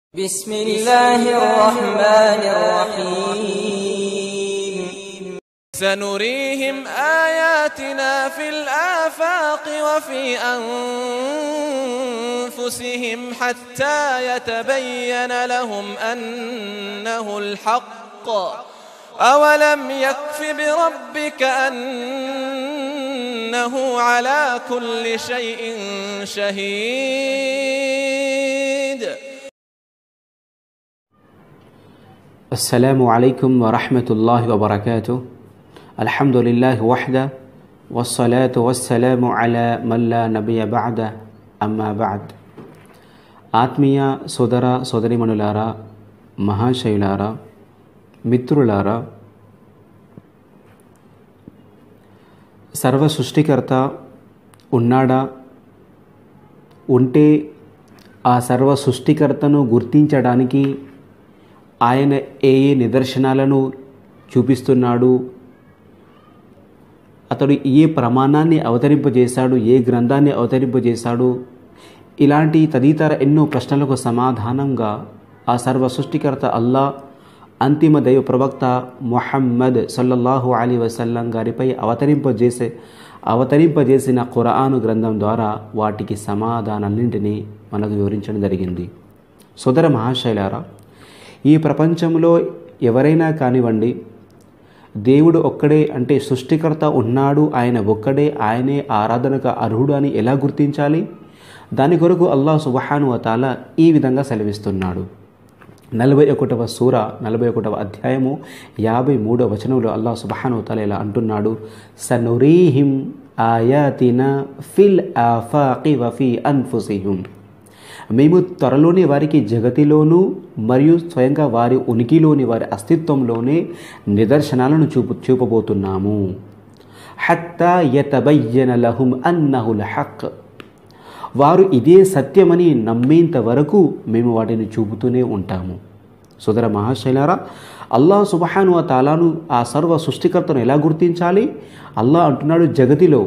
بسم الله الرحمن الرحيم سنريهم آياتنا في الآفاق وفي أنفسهم حتى يتبين لهم أنه الحق أولم يكف بربك أنه على كل شيء شهيد السلام عليكم ورحمة الله وبركاته الحمد لله وحده والصلاة والسلام على من لا نبي بعده أما بعد ఆత్మీయ సోదర సోదరిమణులారా మహాశయులారా మిత్రులారా సర్వ సృష్టికర్త ఉన్నాడా ఉంటే ఆ సర్వ సృష్టికర్తను గుర్తించడానికి ఆయన ఏ ఏ నిదర్శనాలను చూపిస్తున్నాడు అతడు ఏ ప్రమాణాన్ని అవతరింపజేశాడు ఏ గ్రంథాన్ని అవతరింపజేశాడు ఇలాంటి తదితర ఎన్నో ప్రశ్నలకు సమాధానంగా ఆ సర్వ సృష్టికర్త అల్లా అంతిమ దైవ ప్రవక్త మొహమ్మద్ సల్లల్లాహు అలీ వసల్లం గారిపై అవతరింపజేసే అవతరింపజేసిన ఖురాను గ్రంథం ద్వారా వాటికి సమాధానాలన్నింటినీ మనకు వివరించడం జరిగింది సోదర మహాశైలారా ఈ ప్రపంచంలో ఎవరైనా కానివ్వండి దేవుడు ఒక్కడే అంటే సృష్టికర్త ఉన్నాడు ఆయన ఒక్కడే ఆయనే ఆరాధనకు అర్హుడు అని ఎలా గుర్తించాలి దాని కొరకు అల్లాహ్ సుబహాను తాల ఈ విధంగా సెలవిస్తున్నాడు నలభై ఒకటవ సూర నలభై ఒకటవ అధ్యాయము యాభై మూడవ వచనంలో అల్లాహ్ సుబహాను తాల ఇలా అంటున్నాడు సనురీహిం ఆయాతిన ఫిల్ ఆఫాకి వఫీ అన్ఫుసిహిం మేము త్వరలోనే వారికి జగతిలోనూ మరియు స్వయంగా వారి ఉనికిలోని వారి అస్తిత్వంలోనే నిదర్శనాలను చూపు చూపబోతున్నాము హత్తా యతబయ్యన లహుం అన్నహుల్ హక్ వారు ఇదే సత్యమని నమ్మేంత వరకు మేము వాటిని చూపుతూనే ఉంటాము సోదర మహాశైలారా అల్లాహ్ సుబహాను ఆ తాలాను ఆ సర్వ సృష్టికర్తను ఎలా గుర్తించాలి అల్లాహ్ అంటున్నాడు జగతిలో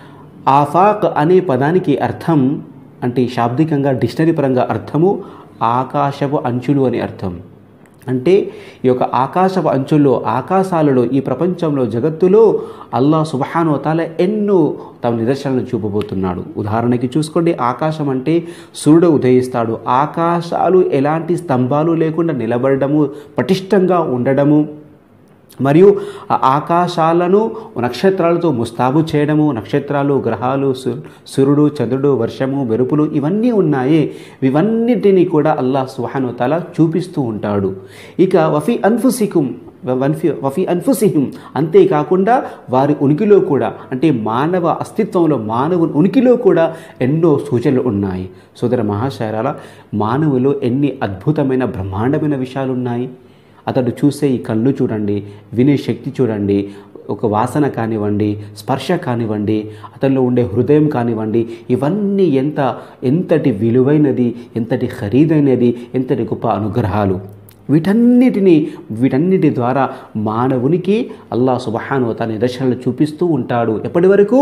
ఆఫాక్ అనే పదానికి అర్థం అంటే శాబ్దికంగా డిక్షనరీ పరంగా అర్థము ఆకాశపు అంచులు అని అర్థం అంటే ఈ యొక్క ఆకాశపు అంచుల్లో ఆకాశాలలో ఈ ప్రపంచంలో జగత్తులో అల్లా సుబహాను తాల ఎన్నో తమ నిదర్శనాలను చూపబోతున్నాడు ఉదాహరణకి చూసుకోండి ఆకాశం అంటే సూర్యుడు ఉదయిస్తాడు ఆకాశాలు ఎలాంటి స్తంభాలు లేకుండా నిలబడము పటిష్టంగా ఉండడము మరియు ఆ ఆకాశాలను నక్షత్రాలతో ముస్తాబు చేయడము నక్షత్రాలు గ్రహాలు సూర్యుడు చంద్రుడు వర్షము మెరుపులు ఇవన్నీ ఉన్నాయి ఇవన్నిటినీ కూడా అల్లాహ్ సుహాను తల చూపిస్తూ ఉంటాడు ఇక వఫీ అన్ఫుసికుం వన్ఫి వఫీ అన్ఫుసిహిం అంతేకాకుండా వారి ఉనికిలో కూడా అంటే మానవ అస్తిత్వంలో మానవ ఉనికిలో కూడా ఎన్నో సూచనలు ఉన్నాయి సోదర మహాశయరాల మానవులో ఎన్ని అద్భుతమైన బ్రహ్మాండమైన విషయాలు ఉన్నాయి అతడు చూసే ఈ కళ్ళు చూడండి వినే శక్తి చూడండి ఒక వాసన కానివ్వండి స్పర్శ కానివ్వండి అతనిలో ఉండే హృదయం కానివ్వండి ఇవన్నీ ఎంత ఎంతటి విలువైనది ఎంతటి ఖరీదైనది ఎంతటి గొప్ప అనుగ్రహాలు వీటన్నిటిని వీటన్నిటి ద్వారా మానవునికి అల్లా సుబహాను తన నిదర్శనలు చూపిస్తూ ఉంటాడు ఎప్పటి వరకు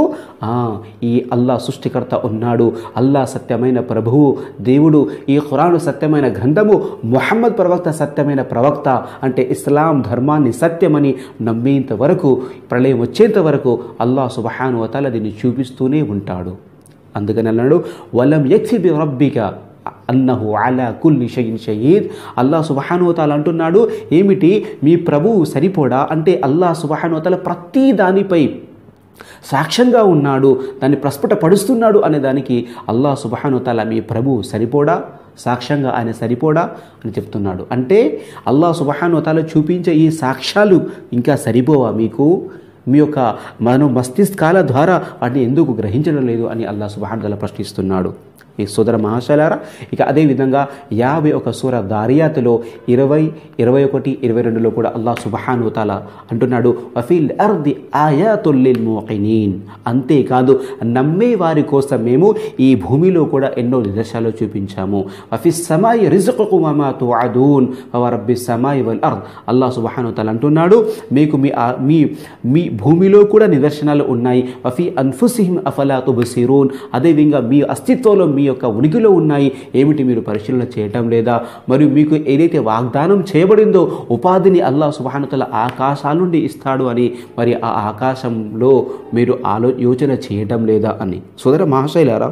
ఈ అల్లా సృష్టికర్త ఉన్నాడు అల్లా సత్యమైన ప్రభువు దేవుడు ఈ ఖురాను సత్యమైన గ్రంథము మొహమ్మద్ ప్రవక్త సత్యమైన ప్రవక్త అంటే ఇస్లాం ధర్మాన్ని సత్యమని నమ్మేంత వరకు ప్రళయం వచ్చేంత వరకు అల్లా సుబహాను తల దీన్ని చూపిస్తూనే ఉంటాడు అందుకని అన్నాడు వలం యక్సి బి రబ్బిక అన్నహు అలా కుల్లి షయిన్ షయీద్ అల్లా సుబహానువతాలు అంటున్నాడు ఏమిటి మీ ప్రభువు సరిపోడా అంటే అల్లా సుబహానువతాల ప్రతి దానిపై సాక్ష్యంగా ఉన్నాడు దాన్ని ప్రస్ఫుట పడుస్తున్నాడు అనే దానికి అల్లా సుబహానుతాల మీ ప్రభు సరిపోడా సాక్ష్యంగా ఆయన సరిపోడా అని చెప్తున్నాడు అంటే అల్లా సుబహానుతాల చూపించే ఈ సాక్ష్యాలు ఇంకా సరిపోవా మీకు మీ యొక్క మన మస్తిష్కాల ద్వారా వాటిని ఎందుకు గ్రహించడం లేదు అని అల్లా సుబహానుతాల ప్రశ్నిస్తున్నాడు ఈ సోదర మహాశలారా ఇక అదేవిధంగా యాభై ఒక సూర దారియాతులో ఇరవై ఇరవై ఒకటి ఇరవై రెండులో కూడా అల్లాహ్ సుబహాను తాలా అంటున్నాడు వఫీల్ అర్ది ఆయాతుల్లిల్ మోకినీన్ అంతేకాదు నమ్మే వారి కోసం మేము ఈ భూమిలో కూడా ఎన్నో నిదర్శనాలు చూపించాము వఫీ సమాయి రిజుకు మమా తుఅదూన్ రబ్బి సమాయి వల్ అర్ద్ అల్లాహ్ సుబహాను తాలా అంటున్నాడు మీకు మీ మీ మీ భూమిలో కూడా నిదర్శనాలు ఉన్నాయి వఫీ అన్ఫుసిహిం అఫలా తుబసిరూన్ అదేవిధంగా మీ అస్తిత్వంలో మీ యొక్క ఉనికిలో ఉన్నాయి ఏమిటి మీరు పరిశీలన చేయటం లేదా మరియు మీకు ఏదైతే వాగ్దానం చేయబడిందో ఉపాధిని అల్లా సుబానుతల ఆకాశాల నుండి ఇస్తాడు అని మరి ఆ ఆకాశంలో మీరు ఆలో యోచన చేయటం లేదా అని సోదర మహాశైలారా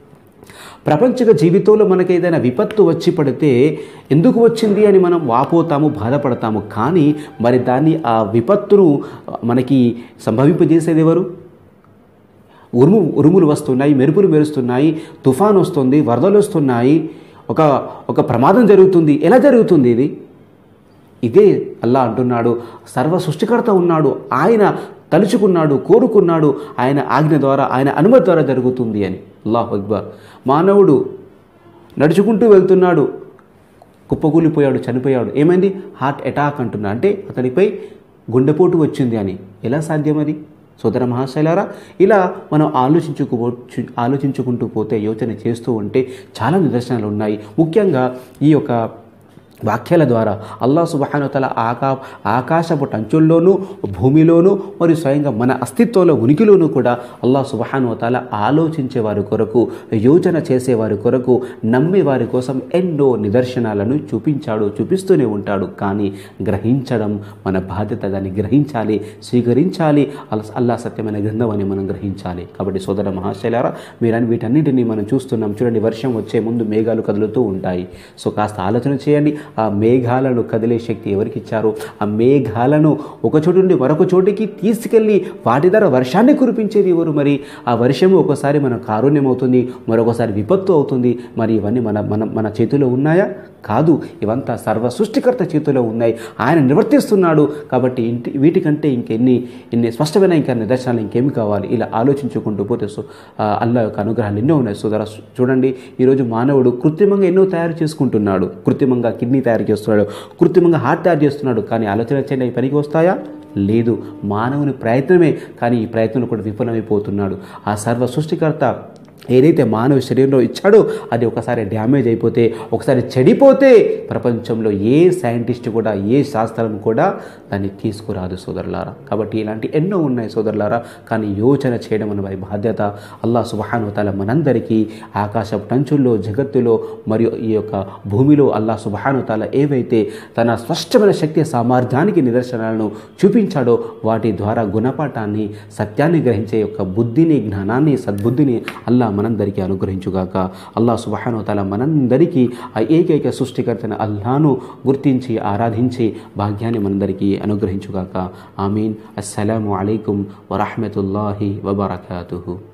ప్రపంచక జీవితంలో మనకి ఏదైనా విపత్తు వచ్చి పడితే ఎందుకు వచ్చింది అని మనం వాపోతాము బాధపడతాము కానీ మరి దాన్ని ఆ విపత్తును మనకి సంభవింపజేసేది ఎవరు ఉరుము ఉరుములు వస్తున్నాయి మెరుపులు మెరుస్తున్నాయి తుఫాన్ వస్తుంది వరదలు వస్తున్నాయి ఒక ఒక ప్రమాదం జరుగుతుంది ఎలా జరుగుతుంది ఇది ఇదే అల్లా అంటున్నాడు సర్వ సృష్టికర్త ఉన్నాడు ఆయన తలుచుకున్నాడు కోరుకున్నాడు ఆయన ఆజ్ఞ ద్వారా ఆయన అనుమతి ద్వారా జరుగుతుంది అని అల్లాహ్ అక్బర్ మానవుడు నడుచుకుంటూ వెళ్తున్నాడు కుప్పకూలిపోయాడు చనిపోయాడు ఏమైంది హార్ట్ అటాక్ అంటున్నా అంటే అతనిపై గుండెపోటు వచ్చింది అని ఎలా సాధ్యం అది సోదర మహాశైలారా ఇలా మనం ఆలోచించుకు ఆలోచించుకుంటూ పోతే యోచన చేస్తూ ఉంటే చాలా నిదర్శనాలు ఉన్నాయి ముఖ్యంగా ఈ యొక్క వాక్యాల ద్వారా అల్లా సుబహానుతల ఆకా ఆకాశపు టంచుల్లోనూ భూమిలోనూ మరియు స్వయంగా మన అస్తిత్వంలో ఉనికిలోనూ కూడా అల్లా సుబహానువతాల ఆలోచించే వారి కొరకు యోచన చేసే వారి కొరకు నమ్మే వారి కోసం ఎన్నో నిదర్శనాలను చూపించాడు చూపిస్తూనే ఉంటాడు కానీ గ్రహించడం మన బాధ్యత దాన్ని గ్రహించాలి స్వీకరించాలి అల్లా అల్లా సత్యమైన గ్రంథం అని మనం గ్రహించాలి కాబట్టి సోదర మహాశైలారా మీరని వీటన్నిటిని మనం చూస్తున్నాం చూడండి వర్షం వచ్చే ముందు మేఘాలు కదులుతూ ఉంటాయి సో కాస్త ఆలోచన చేయండి ఆ మేఘాలను కదిలే శక్తి ఎవరికి ఇచ్చారు ఆ మేఘాలను ఒక చోటు నుండి మరొక చోటికి తీసుకెళ్ళి వాటి ద్వారా వర్షాన్ని కురిపించేది ఎవరు మరి ఆ వర్షము ఒకసారి మన కారుణ్యం అవుతుంది మరొకసారి విపత్తు అవుతుంది మరి ఇవన్నీ మన మన మన చేతిలో ఉన్నాయా కాదు ఇవంతా సర్వ సృష్టికర్త చేతిలో ఉన్నాయి ఆయన నిర్వర్తిస్తున్నాడు కాబట్టి ఇంటి వీటికంటే ఇంకెన్ని ఇన్ని స్పష్టమైన ఇంకా నిదర్శనాలు ఇంకేమి కావాలి ఇలా ఆలోచించుకుంటూ పోతే సో ఆ, అల్లా యొక్క అనుగ్రహాలు ఎన్నో ఉన్నాయి సోదర చూడండి ఈరోజు మానవుడు కృత్రిమంగా ఎన్నో తయారు చేసుకుంటున్నాడు కృత్రిమంగా కిడ్నీ తయారు చేస్తున్నాడు కృత్రిమంగా హార్ట్ తయారు చేస్తున్నాడు కానీ ఆలోచన చేయండి అవి పనికి వస్తాయా లేదు మానవుని ప్రయత్నమే కానీ ఈ ప్రయత్నం కూడా విఫలమైపోతున్నాడు ఆ సర్వ సృష్టికర్త ఏదైతే మానవ శరీరంలో ఇచ్చాడో అది ఒకసారి డ్యామేజ్ అయిపోతే ఒకసారి చెడిపోతే ప్రపంచంలో ఏ సైంటిస్ట్ కూడా ఏ శాస్త్రం కూడా దాన్ని తీసుకురాదు సోదరులారా కాబట్టి ఇలాంటి ఎన్నో ఉన్నాయి సోదరులారా కానీ యోచన చేయడం మన వారి బాధ్యత అల్లా సుబహానుతాల మనందరికీ ఆకాశపు టంచుల్లో జగత్తులో మరియు ఈ యొక్క భూమిలో అల్లా సుబహానుతాల ఏవైతే తన స్పష్టమైన శక్తి సామర్థ్యానికి నిదర్శనాలను చూపించాడో వాటి ద్వారా గుణపాఠాన్ని సత్యాన్ని గ్రహించే యొక్క బుద్ధిని జ్ఞానాన్ని సద్బుద్ధిని అల్లా మనందరికీ అనుగ్రహించుగాక అల్లా సుబహానుతాల మనందరికీ ఆ ఏకైక సృష్టికర్తన అల్లాను గుర్తించి ఆరాధించి భాగ్యాన్ని మనందరికీ అనుగ్రహించుగాక ఆమీన్ అస్సలాము అలైకుం వరహమతుల్లాహి వబర్కాతుహు